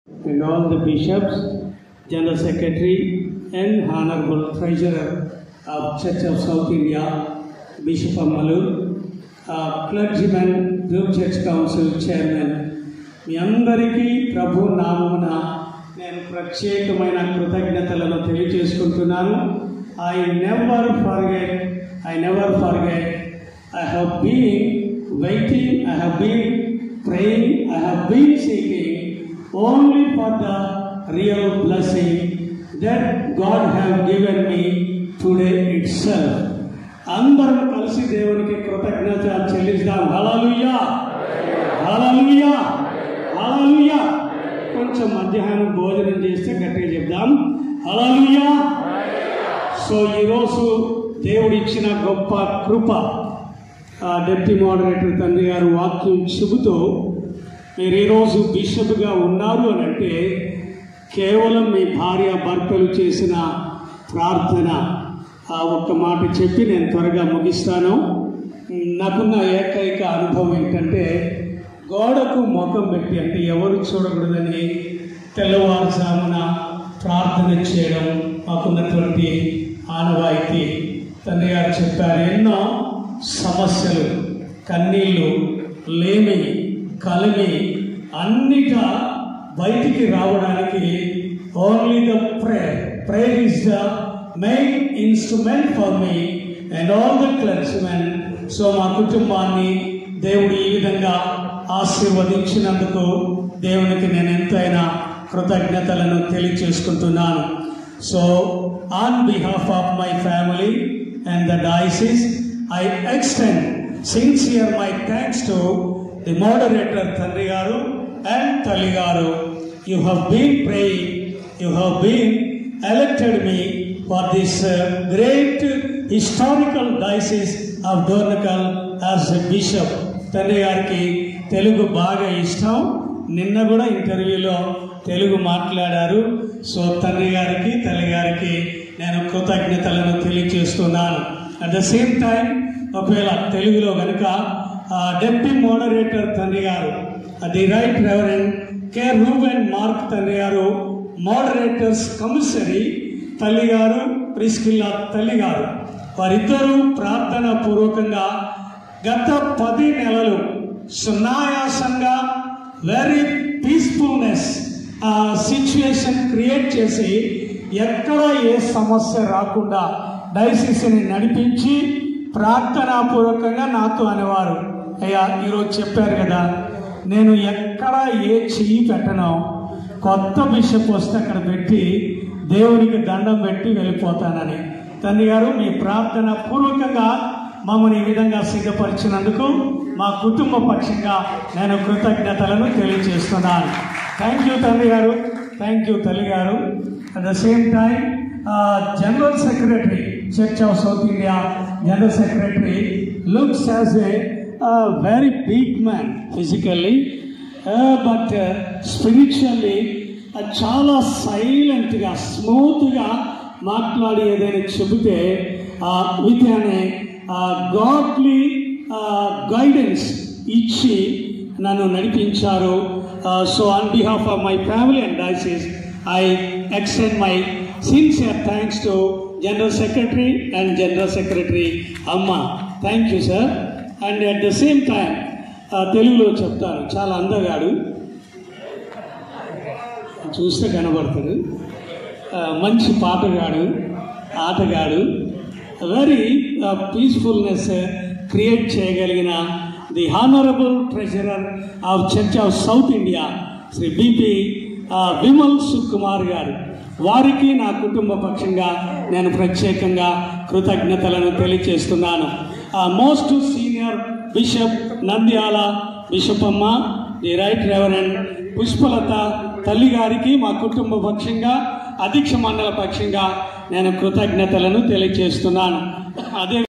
and all the bishops, General Secretary, and Honorable Treasurer of Church of South India, Bishop Amalu, uh, clergyman, Group Church Council Chairman, మీ అందరికీ ప్రభు నామమున నేను ప్రత్యేకమైన కృతజ్ఞతలను తెలియజేసుకుంటున్నాను I never forget I never forget I have been waiting I have been praying, I have been seeking only for the real blessing that God have given me today itself. అందరం కలిసి దేవునికి కృతజ్ఞత చెల్లిస్తాం హలలుయా హలలుయా హలలుయా కొంచెం మధ్యాహ్నం భోజనం చేస్తే గట్టిగా చెప్దాం హలలుయా సో ఈరోజు దేవుడిచ్చిన గొప్ప కృప ఆ డెప్యూటీ మోడరేటర్ తండ్రి గారు వాక్యం చెబుతూ మీరు ఈరోజు బిషప్గా ఉన్నారు అని అంటే కేవలం మీ భార్య భర్తలు చేసిన ప్రార్థన ఆ ఒక్క మాట చెప్పి నేను త్వరగా ముగిస్తాను నాకున్న ఏకైక అనుభవం ఏంటంటే గోడకు ముఖం పెట్టి అంటే ఎవరు చూడకూడదని తెల్లవారుజామున ప్రార్థన చేయడం మాకున్నటువంటి ఆనవాయితీ తండ్రి గారు చెప్పారు ఎన్నో సమస్యలు కన్నీళ్ళు లేమి కలిమి అన్నిట బయటికి రావడానికి only the prayer prayer is the main instrument for me and all the clergymen so మా కుటుంబాన్ని దేవుడు ఈ విధంగా ఆశీర్వదించినందుకు దేవునికి నేను ఎంతైనా కృతజ్ఞతలను తెలియచేసుకుంటున్నాను so on behalf of my family and the diocese I extend sincere my thanks to the moderator Tandri Garu and Tali Garu. You have been praying, you have been elected me for this uh, great historical diocese of Dornakal as a bishop. తండ్రి గారికి తెలుగు బాగా ఇష్టం నిన్న కూడా ఇంటర్వ్యూలో తెలుగు మాట్లాడారు so తండ్రి గారికి తల్లి గారికి నేను కృతజ్ఞతలను తెలియజేస్తున్నాను అట్ ద సేమ్ టైం ఒకవేళ తెలుగులో కనుక డెప్యూటీ మోడరేటర్ తండ్రి గారు the right reverend K Reuben Mark తండ్రి గారు మోడరేటర్స్ కమిషనరీ తల్లి గారు ప్రిస్కిల్లా తల్లి గారు వారిద్దరూ ప్రార్థన పూర్వకంగా గత పది నెలలు సునాయాసంగా వెరీ పీస్ఫుల్నెస్ సిచ్యువేషన్ క్రియేట్ చేసి ఎక్కడ ఏ సమస్య రాకుండా డైసిస్ని నడిపించి ప్రార్థనాపూర్వకంగా నాతో అనేవారు అయ్యా ఈరోజు చెప్పారు కదా నేను ఎక్కడ ఏ చెయ్యి పెట్టనో కొత్త బిషప్ వస్తే అక్కడ పెట్టి దేవునికి దండం పెట్టి వెళ్ళిపోతానని తండ్రి గారు మీ ప్రార్థన పూర్వకంగా మమ్మల్ని ఈ విధంగా సిద్ధపరిచినందుకు మా కుటుంబ పక్షంగా నేను కృతజ్ఞతలను తెలియజేస్తున్నాను థ్యాంక్ యూ తండ్రి గారు థ్యాంక్ యూ తల్లి గారు at the same time general secretary church of South India general secretary looks as a very big man physically but spiritually చాలా సైలెంట్గా స్మూత్గా మాట్లాడి ఏదైనా చెబితే విత్ అనే గాడ్లీ గైడెన్స్ ఇచ్చి నన్ను నడిపించారు so on behalf of my family and diocese I extend my sincere thanks to general secretary and general secretary అమ్మ thank you sir and at the same time తెలుగులో చెప్తాను చాలా అందగాడు చూస్తే కనబడతాడు మంచి పాటగాడు ఆటగాడు వెరీ పీస్ఫుల్నెస్ క్రియేట్ చేయగలిగిన the honourable treasurer of church of South India Shri BP Vimal Sukumar గారు వారికి నా కుటుంబ పక్షంగా నేను ప్రత్యేకంగా కృతజ్ఞతలను తెలియజేస్తున్నాను most senior bishop Nandyal bishop అమ్మ ది రైట్ రెవరెండ్ పుష్పలత తల్లి గారికి మా కుటుంబ పక్షంగా అధ్యక్ష మండల పక్షంగా నేను కృతజ్ఞతలను తెలియజేస్తున్నాను అదే